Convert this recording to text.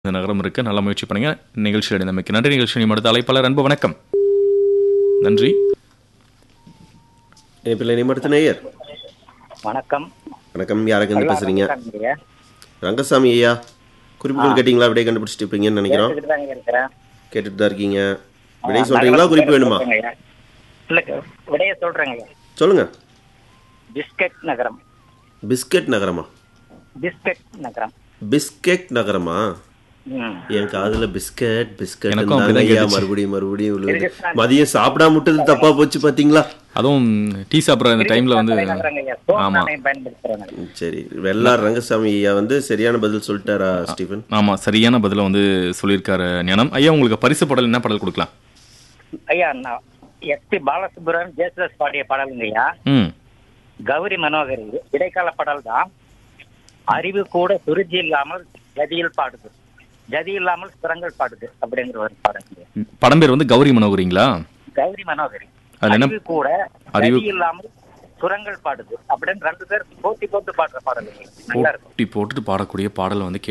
இந்த நகரம் இருக்கு நல்ல முயற்சி பண்ணுங்க நிகழ்ச்சியில் இணைந்தமைக்கு நன்றி நிகழ்ச்சி அடுத்த அழைப்பாளர் அன்பு வணக்கம் நன்றி இணைப்பில் நிமிடத்து நேயர் வணக்கம் வணக்கம் யாருக்கு இருந்து பேசுறீங்க ஐயா. ரங்கசாமி ஐயா குறிப்புகள் கேட்டிங்களா விடை கண்டுபிடிச்சிட்டு இருப்பீங்கன்னு நினைக்கிறோம் கேட்டுக்கிட்டு தாங்க இருக்கிறேன் கேட்டுட்டு தான் இருக்கீங்க விடை சொல்றீங்களா குறிப்பு வேணுமா சொல்றேங்க ஐயா. இல்ல விடைய சொல்றேங்க ஐயா. சொல்லுங்க பிஸ்கட் நகரம் பிஸ்கட் நகரமா பிஸ்கட் நகரம் பிஸ்கெட் நகரமா ம். என் காதுல பிஸ்கட் பிஸ்கட் எனக்கும் அப்படிதான் ஐயா கேட்டுச்சு. மறுபடியும் மறுபடியும் விழுவுது. இருக்கு. மதியம் சாப்பிடாம விட்டது தப்பா போச்சு பாத்தீங்களா அதுவும் டீ சாப்பிட்ற இந்த டைம்ல வந்து நகரங்க ஐயா. சோப்பு ஆமா நாணயம் பயன்படுத்துறேங்க ம், சரி வெள்ளார் ரங்கசாமி ஐயா வந்து சரியான பதில் சொல்லிட்டாரா ஸ்டீஃபன் ஆமா சரியான பதில வந்து சொல்லியிருக்காரு ஞானம் ஐயா உங்களுக்கு பரிசு பாடல் என்ன பாடல் கொடுக்கலாம் ஐயா நான் எஸ் பி பாலசுப்ரமணியம் ஜேசுதாஸ் பாடிய பாடலுங்க ஐயா ம் கௌரி மனோகரி இடைக்கால பாடல் தான் அறிவு கூட சுருஜி இல்லாமல் ஜதியில் பாடுது ஜதி இல்லாமல் சுரங்கள் பாடுது அப்படிங்கிற ஒரு பாடல் படம் பேர் வந்து கௌரி மனோகரிங்களா கௌரி மனோகரி அதுல என்ன- அறிவு கூட அறிவு- அறிவு இல்லாமல் சுரங்கள் பாடுது அப்படின்னு ரெண்டு பேர் போட்டி போட்டு பாடுற பாடல் நல்லா இருக்கும் போட்டி போட்டுட்டு பாடக்கூடிய பாடல் வந்து